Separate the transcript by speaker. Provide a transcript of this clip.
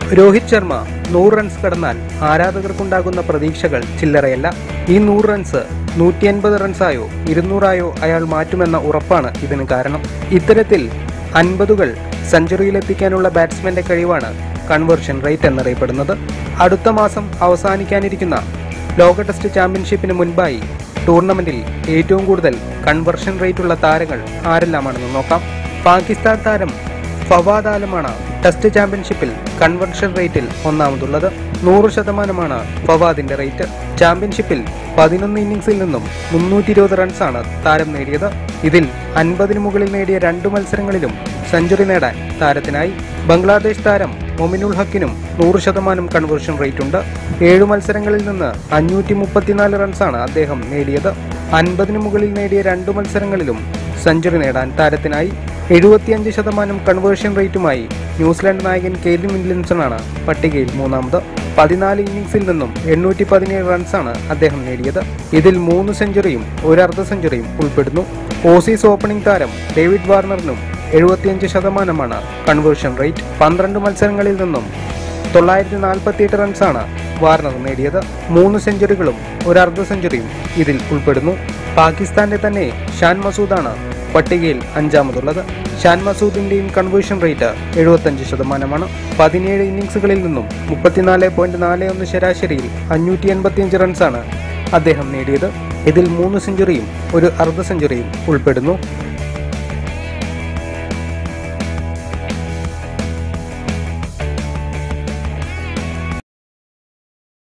Speaker 1: രോഹിത് ശർമ്മ നൂറ് റൺസ് കടന്നാൽ ആരാധകർക്കുണ്ടാകുന്ന പ്രതീക്ഷകൾ ചില്ലറയല്ല ഈ നൂറ് റൺസ് നൂറ്റി അൻപത് റൺസായോ ഇരുന്നൂറായോ അയാൾ മാറ്റുമെന്ന ഉറപ്പാണ് ഇതിന് കാരണം ഇത്തരത്തിൽ അൻപതുകൾ സെഞ്ചുറിയിലെത്തിക്കാനുള്ള ബാറ്റ്സ്മാന്റെ കഴിവാണ് കൺവേർഷൻ റേറ്റ് എന്നറിയപ്പെടുന്നത് അടുത്ത മാസം അവസാനിക്കാനിരിക്കുന്ന ലോക ടെസ്റ്റ് ചാമ്പ്യൻഷിപ്പിന് മുൻപായി ടൂർണമെന്റിൽ ഏറ്റവും കൂടുതൽ കൺവേർഷൻ റേറ്റ് ഉള്ള താരങ്ങൾ ആരെല്ലാമാണെന്ന് നോക്കാം പാകിസ്ഥാൻ താരം ഫവാദ് ആലമാണ് ടെസ്റ്റ് ചാമ്പ്യൻഷിപ്പിൽ കൺവെർഷൻ റേറ്റിൽ ഒന്നാമതുള്ളത് നൂറ് ശതമാനമാണ് ഫവാദിന്റെ റേറ്റ് ചാമ്പ്യൻഷിപ്പിൽ പതിനൊന്ന് ഇന്നിംഗ്സിൽ നിന്നും മുന്നൂറ്റി ഇരുപത് റൺസാണ് താരം നേടിയത് ഇതിൽ അൻപതിന് മുകളിൽ നേടിയ രണ്ട് മത്സരങ്ങളിലും സെഞ്ചുറി നേടാൻ താരത്തിനായി ബംഗ്ലാദേശ് താരം മൊമിനുൽ ഹക്കിനും നൂറ് ശതമാനം കൺവേർഷൻ റേറ്റ് ഉണ്ട് ഏഴു മത്സരങ്ങളിൽ നിന്ന് അഞ്ഞൂറ്റി മുപ്പത്തിനാല് റൺസാണ് അദ്ദേഹം നേടിയത് അൻപതിന് മുകളിൽ നേടിയ രണ്ട് മത്സരങ്ങളിലും സെഞ്ചുറി നേടാൻ താരത്തിനായി എഴുപത്തിയഞ്ച് ശതമാനം കൺവേർഷൻ റേറ്റുമായി ന്യൂസിലാൻഡ് നായകൻ കെയ്ലിൻ വില്യംസൺ ആണ് പട്ടികയിൽ മൂന്നാമത് പതിനാല് ഇന്നിംഗ്സിൽ നിന്നും എണ്ണൂറ്റി പതിനേഴ് റൺസാണ് അദ്ദേഹം നേടിയത് ഇതിൽ മൂന്ന് സെഞ്ചുറിയും ഒരു അർദ്ധ സെഞ്ചുറിയും ഉൾപ്പെടുന്നു ഓസീസ് ഓപ്പണിംഗ് താരം ഡേവിഡ് വാർണറിനും എഴുപത്തിയഞ്ച് ശതമാനമാണ് കൺവേർഷൻ റേറ്റ് പന്ത്രണ്ട് മത്സരങ്ങളിൽ നിന്നും തൊള്ളായിരത്തി നാൽപ്പത്തിയെട്ട് റൺസാണ് വാർണർ നേടിയത് മൂന്ന് സെഞ്ചുറികളും ഒരു അർദ്ധ സെഞ്ചുറിയും ഇതിൽ ഉൾപ്പെടുന്നു പാകിസ്ഥാന്റെ തന്നെ ഷാൻ മസൂദാണ് പട്ടികയിൽ അഞ്ചാമതുള്ളത് ഷാൻ മസൂദിന്റെയും കൺവേർഷൻ റേറ്റ് എഴുപത്തഞ്ച് ശതമാനമാണ് പതിനേഴ് ഇന്നിംഗ്സുകളിൽ നിന്നും മുപ്പത്തിനാല് പോയിന്റ് നാല് ഒന്ന് ശരാശരിയിൽ അഞ്ഞൂറ്റി എൺപത്തിയഞ്ച് റൺസാണ് അദ്ദേഹം നേടിയത് ഇതിൽ മൂന്ന് സെഞ്ചുറിയും ഒരു അർദ്ധ സെഞ്ചുറിയും ഉൾപ്പെടുന്നു